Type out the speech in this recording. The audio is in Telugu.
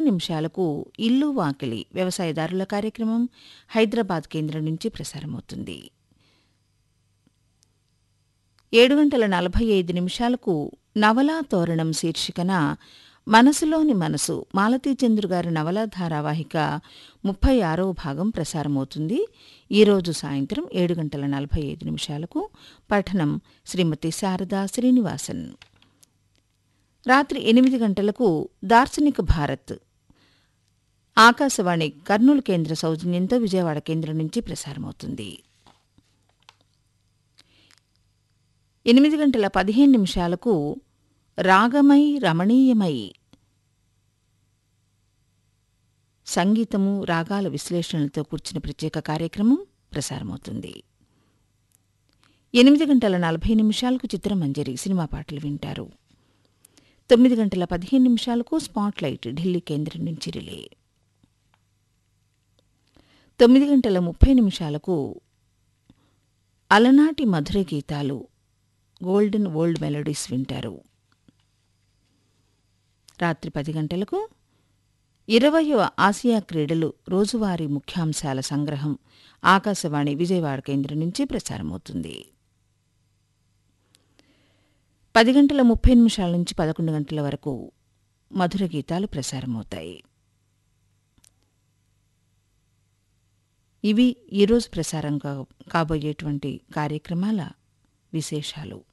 నిమిషాలకు ఇల్లు వాకిలి వ్యవసాయదారుల కార్యక్రమం హైదరాబాద్ కేంద్రం నుంచి ప్రసారమవుతుంది ఏడు గంటల నలభై ఐదు నిమిషాలకు నవలా తోరణం శీర్షికన మనసులోని మనసు మాలతీచంద్రు గారి నవలా ధారావాహిక ముప్పై ఆరవ భాగం ప్రసారమవుతుంది ఈరోజు సాయంత్రం ఏడు గంటల నలభై ఐదు నిమిషాలకు పఠనం శ్రీమతి శారదా శ్రీనివాసన్ రాత్రి ఎనిమిది గంటలకు దార్శనిక భారత్ ఆకాశవాణి కర్నూలు కేంద్ర సౌజన్యంతో విజయవాడ కేంద్రం నుంచి ప్రసారమవుతుంది ఎనిమిది గంటల పదిహేను నిమిషాలకు రాగమై రమణీయమై సంగీతము రాగాల విశ్లేషణలతో కూర్చిన ప్రత్యేక కార్యక్రమం ప్రసారమవుతుంది ఎనిమిది గంటల నలభై నిమిషాలకు చిత్రమంజరి సినిమా పాటలు వింటారు తొమ్మిది గంటల పదిహేను నిమిషాలకు స్పాట్లైట్ ఢిల్లీ కేంద్రం నుంచి రిలే తొమ్మిది గంటల ముప్పై నిమిషాలకు అలనాటి మధుర గీతాలు గోల్డెన్ ఓల్డ్ మెలోడీస్ వింటారు రాత్రి పది గంటలకు ఇరవయవ ఆసియా క్రీడలు రోజువారీ ముఖ్యాంశాల సంగ్రహం ఆకాశవాణి విజయవాడ కేంద్రం నుంచి ప్రసారమవుతుంది పది గంటల ముప్పై నిమిషాల నుంచి పదకొండు గంటల వరకు మధుర గీతాలు ప్రసారమవుతాయి ఇవి ఈరోజు ప్రసారం కాబోయేటువంటి కార్యక్రమాల విశేషాలు